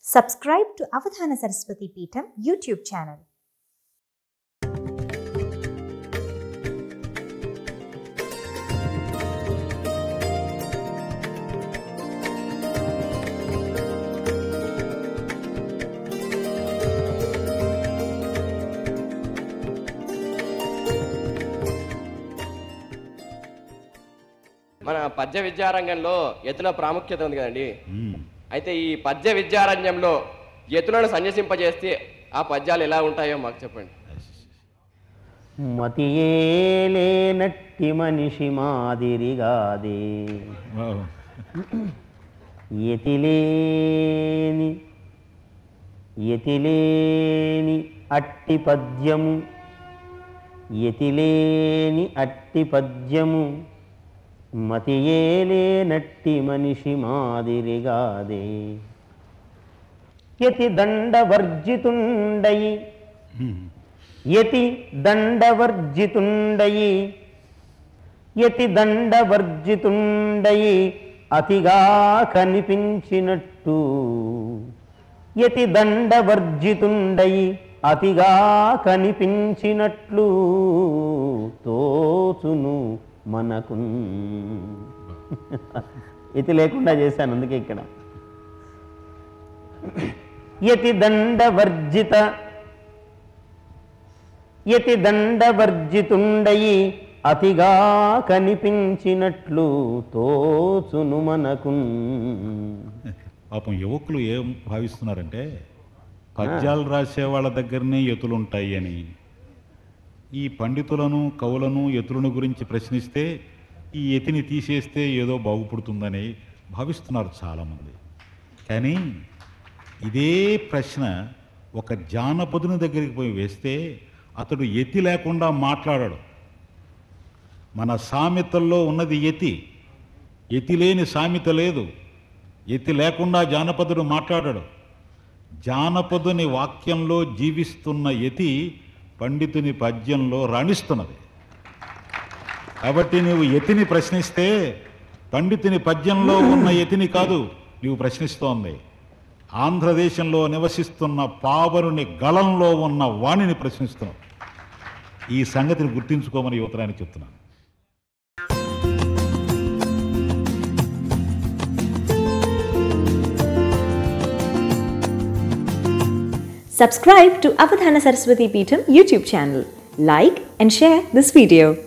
Subscribe to Avadhana Saraswati Peetham YouTube channel. మన పద్య విద్యారంగంలో ఎత్తుల ప్రాముఖ్యత ఉంది కదండి అయితే ఈ పద్య విద్యారణ్యంలో ఎత్తులను సన్యసింపజేస్తే ఆ పద్యాలు ఎలా ఉంటాయో మాకు చెప్పండి మతియేలేనట్టి మనిషి మాదిరిగాదే యతిలేని యతిలేని అట్టి పద్యము యతిలేని అట్టి పద్యము మతియేలేనట్టి మనిషి మాదిరిగాదే యతి దండవర్జితుండయి యతి దండవర్జితుండయి యతి దండవర్జితుండయి అతిగా కనిపించినట్టు యతి దండవర్జితుండయి అతిగా కనిపించినట్లు తోచును మనకు యతి లేకుండా చేశాను అందుకే ఇక్కడ యతి దండవర్జిత యతి దండవర్జితుండయి అతిగా కనిపించినట్లు తోచును మనకు పాపం యువకులు ఏం భావిస్తున్నారంటే పద్యాలు రాసే వాళ్ళ దగ్గరనే ఎతులుంటాయి అని ఈ పండితులను కవులను ఎతులను గురించి ప్రశ్నిస్తే ఈ ఎతిని తీసేస్తే ఏదో బాగుపడుతుందని భావిస్తున్నారు చాలామంది కానీ ఇదే ప్రశ్న ఒక జానపదుని దగ్గరికి పోయి వేస్తే అతడు ఎతి లేకుండా మాట్లాడాడు మన సామెతల్లో ఉన్నది యతి యతి లేని సామెత లేదు యతి లేకుండా జానపదుడు మాట్లాడాడు జానపదుని వాక్యంలో జీవిస్తున్న యతి పండితుని పద్యంలో రాణిస్తున్నది కాబట్టి నీవు యతిని ప్రశ్నిస్తే పండితుని పద్యంలో ఉన్న యతిని కాదు నీవు ప్రశ్నిస్తోంది ఆంధ్రదేశంలో నివసిస్తున్న పావరుని గళంలో ఉన్న వాణిని ప్రశ్నిస్తున్నావు ఈ సంగతిని గుర్తించుకోమని యువతరానికి చెప్తున్నాను Subscribe to Avadhana Saraswati Peetham YouTube channel. Like and share this video.